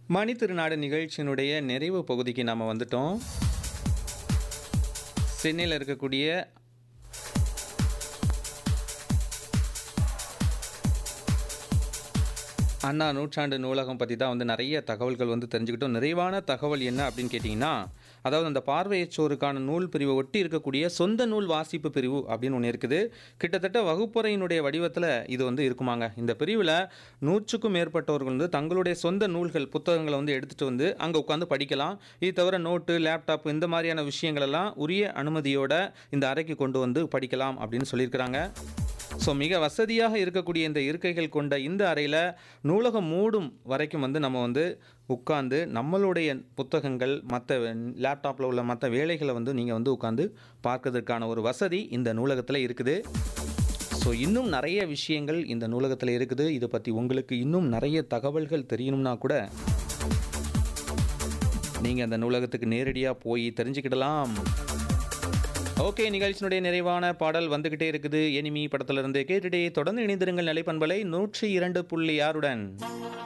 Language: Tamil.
மணி திருநாடு நிகழ்ச்சியினுடைய நிறைவு பகுதிக்கு நாம் வந்துட்டோம் சென்னையில் இருக்கக்கூடிய அண்ணா நூற்றாண்டு நூலகம் பற்றி தான் வந்து நிறைய தகவல்கள் வந்து தெரிஞ்சுக்கிட்டோம் நிறைவான தகவல் என்ன அப்படின்னு கேட்டிங்கன்னா அதாவது அந்த பார்வையற்றோருக்கான நூல் பிரிவை ஒட்டி இருக்கக்கூடிய சொந்த நூல் வாசிப்பு பிரிவு அப்படின்னு ஒன்று இருக்குது கிட்டத்தட்ட வகுப்புறையினுடைய வடிவத்தில் இது வந்து இருக்குமாங்க இந்த பிரிவில் நூற்றுக்கும் மேற்பட்டவர்கள் வந்து தங்களுடைய சொந்த நூல்கள் புத்தகங்களை வந்து எடுத்துகிட்டு வந்து அங்கே உட்காந்து படிக்கலாம் இது தவிர நோட்டு லேப்டாப் இந்த மாதிரியான விஷயங்கள் எல்லாம் உரிய அனுமதியோட இந்த அறைக்கு கொண்டு வந்து படிக்கலாம் அப்படின்னு சொல்லியிருக்கிறாங்க ஸோ மிக வசதியாக இருக்கக்கூடிய இந்த இருக்கைகள் கொண்ட இந்த அறையில் நூலகம் மூடும் வரைக்கும் வந்து நம்ம வந்து உட்காந்து நம்மளுடைய புத்தகங்கள் மற்ற லேப்டாப்பில் உள்ள மற்ற வேலைகளை வந்து நீங்கள் வந்து உட்காந்து பார்க்கறதுக்கான ஒரு வசதி இந்த நூலகத்தில் இருக்குது ஸோ இன்னும் நிறைய விஷயங்கள் இந்த நூலகத்தில் இருக்குது இதை பற்றி உங்களுக்கு இன்னும் நிறைய தகவல்கள் தெரியணும்னா கூட நீங்கள் அந்த நூலகத்துக்கு நேரடியாக போய் தெரிஞ்சுக்கிடலாம் ஓகே நிகழ்ச்சியினுடைய நிறைவான பாடல் வந்துகிட்டே இருக்குது எனிமி படத்திலிருந்து கேட்டுட்டே தொடர்ந்து இணைந்திருங்கள் நிலைப்பண்பலை நூற்றி இரண்டு புள்ளி ஆறுடன்